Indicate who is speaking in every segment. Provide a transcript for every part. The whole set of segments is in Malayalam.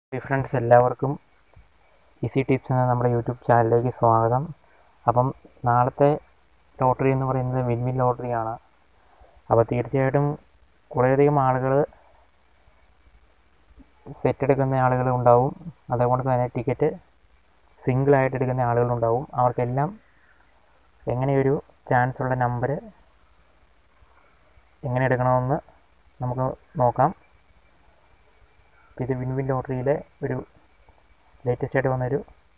Speaker 1: ഹായ് ഫ്രണ്ട്സ് എല്ലാവർക്കും ഈസി ടിപ്സ് എന്ന നമ്മുടെ യൂട്യൂബ് ചാനലിലേക്ക് സ്വാഗതം അപ്പം നാളത്തെ ലോട്ടറി എന്ന് പറയുന്നത് വിൻ വിൻ ലോട്ടറിയാണ് അപ്പോൾ തീർച്ചയായിട്ടും കുറേയധികം ആളുകൾ സെറ്റ് എടുക്കുന്ന ആളുകൾ ഉണ്ടാവും അതേപോലെ തന്നെ ടിക്കറ്റ് സിംഗിളായിട്ട് എടുക്കുന്ന ആളുകളുണ്ടാവും അവർക്കെല്ലാം എങ്ങനെയൊരു ചാൻസ് ഉള്ള നമ്പർ എങ്ങനെ എടുക്കണമെന്ന് നമുക്ക് നോക്കാം അപ്പോൾ ഇത് വിൻ വിൻ ലോട്ടറിയിലെ ഒരു ലേറ്റസ്റ്റ് ആയിട്ട് വന്നൊരു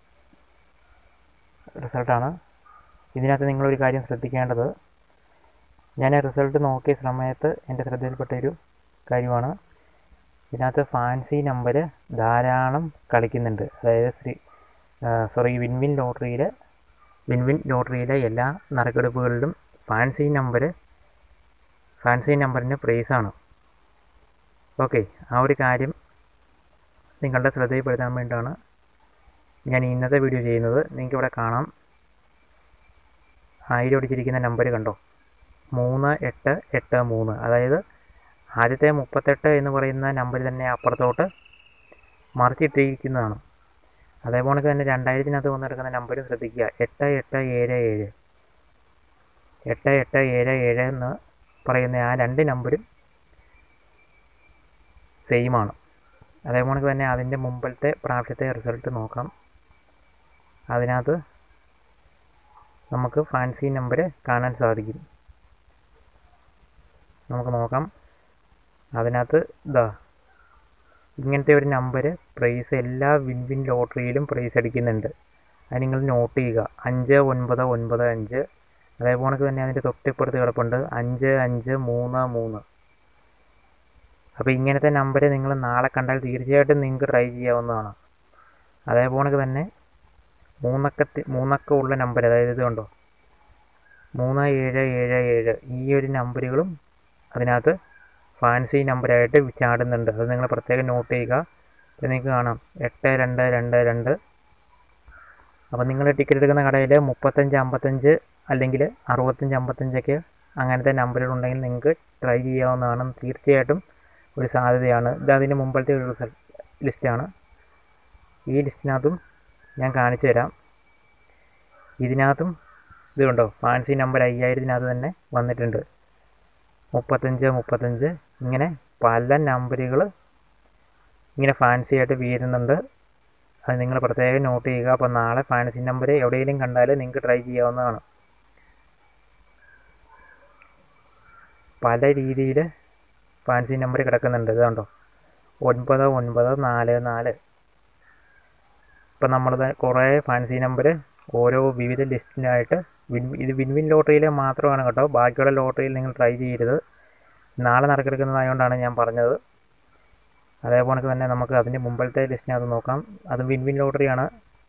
Speaker 1: റിസൾട്ടാണ് ഇതിനകത്ത് നിങ്ങളൊരു കാര്യം ശ്രദ്ധിക്കേണ്ടത് ഞാൻ റിസൾട്ട് നോക്കിയ സമയത്ത് എൻ്റെ ശ്രദ്ധയിൽപ്പെട്ട ഒരു കാര്യമാണ് ഇതിനകത്ത് ഫാൻസി നമ്പർ ധാരാളം കളിക്കുന്നുണ്ട് അതായത് ശ്രീ സോറി വിൻ വിൻ ലോട്ടറിയിൽ വിൻ വിൻ ലോട്ടറിയിലെ എല്ലാ നറുക്കെടുപ്പുകളിലും ഫാൻസി നമ്പർ ഫാൻസി നമ്പറിന് പ്രൈസാണ് ഓക്കെ ആ ഒരു കാര്യം നിങ്ങളുടെ ശ്രദ്ധയിൽപ്പെടുത്താൻ വേണ്ടിയിട്ടാണ് ഞാൻ ഇന്നത്തെ വീഡിയോ ചെയ്യുന്നത് നിങ്ങൾക്ക് ഇവിടെ കാണാം ആയിരം അടിച്ചിരിക്കുന്ന നമ്പർ കണ്ടോ മൂന്ന് എട്ട് എട്ട് മൂന്ന് അതായത് ആദ്യത്തെ മുപ്പത്തെട്ട് എന്ന് പറയുന്ന നമ്പർ തന്നെ അപ്പുറത്തോട്ട് മറിച്ചിട്ടിരിക്കുന്നതാണ് അതേപോലെ തന്നെ രണ്ടായിരത്തിനകത്ത് വന്നെടുക്കുന്ന നമ്പരും ശ്രദ്ധിക്കുക എട്ട് എട്ട് ഏഴ് ഏഴ് എട്ട് എട്ട് ഏഴ് ഏഴ് എന്ന് പറയുന്ന ആ രണ്ട് നമ്പരും സെയിമാണ് അതേപോലെ തന്നെ അതിൻ്റെ മുമ്പത്തെ പ്രാവശ്യത്തെ റിസൾട്ട് നോക്കാം അതിനകത്ത് നമുക്ക് ഫാൻസി നമ്പർ കാണാൻ സാധിക്കും നമുക്ക് നോക്കാം അതിനകത്ത് ഇതാ ഇങ്ങനത്തെ ഒരു നമ്പർ പ്രൈസ് എല്ലാ വിൻ വിൻ ലോട്ടറിയിലും പ്രൈസ് അടിക്കുന്നുണ്ട് അത് നിങ്ങൾ നോട്ട് ചെയ്യുക അഞ്ച് ഒൻപത് ഒൻപത് അഞ്ച് അതേപോലെ തന്നെ അതിൻ്റെ തൊട്ടിപ്പുറത്ത് കിടപ്പുണ്ട് അഞ്ച് അഞ്ച് മൂന്ന് മൂന്ന് അപ്പോൾ ഇങ്ങനത്തെ നമ്പർ നിങ്ങൾ നാളെ കണ്ടാൽ തീർച്ചയായിട്ടും നിങ്ങൾക്ക് ട്രൈ ചെയ്യാവുന്നതാണ് അതേപോലെ തന്നെ മൂന്നക്കത്തി മൂന്നക്ക ഉള്ള നമ്പർ അതായത് ഇത് കണ്ടോ മൂന്ന് ഏഴ് ഏഴ് ഏഴ് ഈ ഒരു നമ്പറുകളും അതിനകത്ത് ഫാൻസി നമ്പറായിട്ട് ചാടുന്നുണ്ട് അത് നിങ്ങൾ പ്രത്യേകം നോട്ട് ചെയ്യുക ഇത് നിങ്ങൾക്ക് കാണാം എട്ട് രണ്ട് രണ്ട് രണ്ട് അപ്പോൾ നിങ്ങൾ ടിക്കറ്റ് എടുക്കുന്ന കടയിൽ മുപ്പത്തഞ്ച് അമ്പത്തഞ്ച് അല്ലെങ്കിൽ അറുപത്തഞ്ച് അമ്പത്തഞ്ചൊക്കെ അങ്ങനത്തെ നമ്പറുകളുണ്ടെങ്കിൽ നിങ്ങൾക്ക് ട്രൈ ചെയ്യാവുന്നതാണ് തീർച്ചയായിട്ടും ഒരു സാധ്യതയാണ് ഇത് അതിന് മുമ്പത്തെ ഒരു റിസൾട്ട് ലിസ്റ്റാണ് ഈ ലിസ്റ്റിനകത്തും ഞാൻ കാണിച്ചു തരാം ഇതിനകത്തും ഇത് കണ്ടോ ഫാൻസി നമ്പർ അയ്യായിരത്തിനകത്ത് തന്നെ വന്നിട്ടുണ്ട് മുപ്പത്തഞ്ച് മുപ്പത്തഞ്ച് ഇങ്ങനെ പല നമ്പറുകൾ ഇങ്ങനെ ഫാൻസി ആയിട്ട് വീഴുന്നുണ്ട് അത് നിങ്ങൾ പ്രത്യേകം നോട്ട് ചെയ്യുക അപ്പോൾ നാളെ ഫാൻസി നമ്പർ എവിടെയെങ്കിലും കണ്ടാൽ നിങ്ങൾക്ക് ട്രൈ ചെയ്യാവുന്നതാണ് പല രീതിയിൽ ഫാൻസി നമ്പർ കിടക്കുന്നുണ്ട് ഇത് കണ്ടോ ഒൻപത് ഒൻപത് നാല് നാല് ഇപ്പം നമ്മൾ കുറേ ഫാൻസി നമ്പർ ഓരോ വിവിധ ലിസ്റ്റിലായിട്ട് വിൻ ഇത് വിൻ വിൻ ലോട്ടറിയിലെ മാത്രമാണ് കേട്ടോ ബാക്കിയുള്ള ലോട്ടറിയിൽ നിങ്ങൾ ട്രൈ ചെയ്യരുത് നാളെ നറുക്കെടുക്കുന്നതായതുകൊണ്ടാണ് ഞാൻ പറഞ്ഞത് അതേപോലെ തന്നെ നമുക്ക് അതിൻ്റെ മുമ്പത്തെ ലിസ്റ്റിനകത്ത് നോക്കാം അത് വിൻ വിൻ ലോട്ടറിയാണ്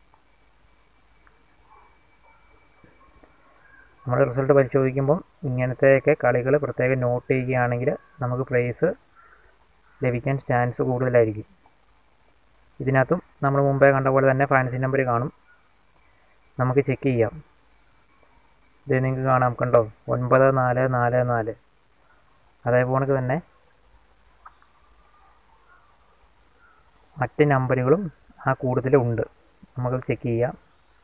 Speaker 1: നമ്മൾ റിസൾട്ട് പരിശോധിക്കുമ്പം ഇങ്ങനത്തെയൊക്കെ കളികൾ പ്രത്യേകം നോട്ട് ചെയ്യുകയാണെങ്കിൽ നമുക്ക് പ്രൈസ് ലഭിക്കാൻ ചാൻസ് കൂടുതലായിരിക്കും ഇതിനകത്തും നമ്മൾ മുമ്പേ കണ്ട പോലെ തന്നെ ഫാൻസി നമ്പർ കാണും നമുക്ക് ചെക്ക് ചെയ്യാം ഇത് നിങ്ങൾക്ക് കാണാം കണ്ടോ ഒൻപത് നാല് നാല് നാല് അതേപോലെ തന്നെ മറ്റ് നമ്പറുകളും ആ കൂടുതലുണ്ട് നമുക്ക് ചെക്ക് ചെയ്യാം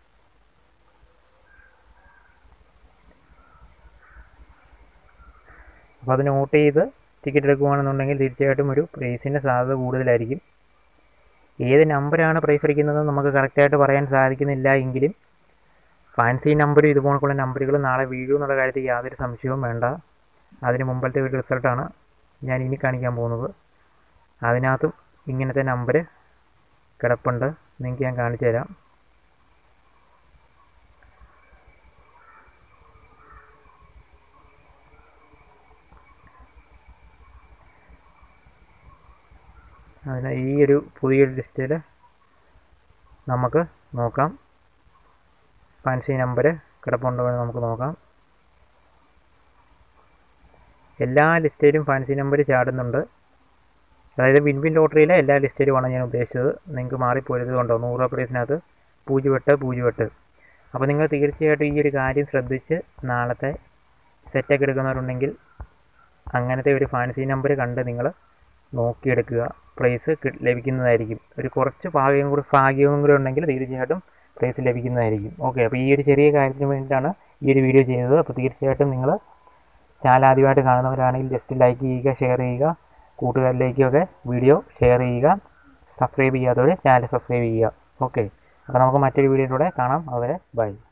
Speaker 1: അപ്പോൾ അത് നോട്ട് ചെയ്ത് ടിക്കറ്റ് എടുക്കുകയാണെന്നുണ്ടെങ്കിൽ തീർച്ചയായിട്ടും ഒരു പ്രൈസിൻ്റെ സാധ്യത കൂടുതലായിരിക്കും ഏത് നമ്പറാണ് പ്രൈസ് അടിക്കുന്നത് നമുക്ക് കറക്റ്റായിട്ട് പറയാൻ സാധിക്കുന്നില്ല എങ്കിലും ഫാൻസി നമ്പരും ഇതുപോലുള്ള നമ്പറുകൾ നാളെ വീഴും എന്നുള്ള കാര്യത്തിൽ യാതൊരു സംശയവും വേണ്ട അതിന് മുമ്പത്തെ ഒരു റിസൾട്ടാണ് ഞാൻ ഇനി കാണിക്കാൻ പോകുന്നത് അതിനകത്തും ഇങ്ങനത്തെ നമ്പർ കിടപ്പുണ്ട് നിങ്ങൾക്ക് ഞാൻ കാണിച്ചു തരാം അതിന് ഈ ഒരു പുതിയൊരു ലിസ്റ്റിൽ നമുക്ക് നോക്കാം ഫാൻസി നമ്പർ കിടപ്പുണ്ടോ എന്ന് നമുക്ക് നോക്കാം എല്ലാ ലിസ്റ്റിലും ഫാൻസി നമ്പർ ചാടുന്നുണ്ട് അതായത് വിൻ വിൻ ലോട്ടറിയിലെ എല്ലാ ലിസ്റ്റിലുമാണ് ഞാൻ ഉദ്ദേശിച്ചത് നിങ്ങൾക്ക് മാറിപ്പോയത് കൊണ്ടോ നൂറ് പ്രൈസിനകത്ത് പൂജ്യം എട്ട് പൂജ്യം എട്ട് അപ്പോൾ നിങ്ങൾ തീർച്ചയായിട്ടും ഈ ഒരു കാര്യം ശ്രദ്ധിച്ച് നാളത്തെ സെറ്റൊക്കെ എടുക്കുന്നവരുണ്ടെങ്കിൽ അങ്ങനത്തെ ഒരു ഫാൻസി നമ്പർ കണ്ട് നിങ്ങൾ നോക്കിയെടുക്കുക പ്രൈസ് ലഭിക്കുന്നതായിരിക്കും ഒരു കുറച്ച് ഭാഗ്യം കൂടി ഭാഗ്യവും കൂടി ഉണ്ടെങ്കിൽ തീർച്ചയായിട്ടും പ്രൈസ് ലഭിക്കുന്നതായിരിക്കും ഓക്കെ അപ്പോൾ ഈ ഒരു ചെറിയ കാര്യത്തിന് വേണ്ടിയിട്ടാണ് ഈ ഒരു വീഡിയോ ചെയ്തത് അപ്പോൾ തീർച്ചയായിട്ടും നിങ്ങൾ ചാനൽ ആദ്യമായിട്ട് കാണുന്നവരാണെങ്കിൽ ജസ്റ്റ് ലൈക്ക് ചെയ്യുക ഷെയർ ചെയ്യുക കൂട്ടുകാരിലേക്കൊക്കെ വീഡിയോ ഷെയർ ചെയ്യുക സബ്സ്ക്രൈബ് ചെയ്യാത്തവർ ചാനൽ സബ്സ്ക്രൈബ് ചെയ്യുക ഓക്കെ അപ്പോൾ നമുക്ക് മറ്റൊരു വീഡിയോയിലൂടെ കാണാം അതുവരെ ബൈ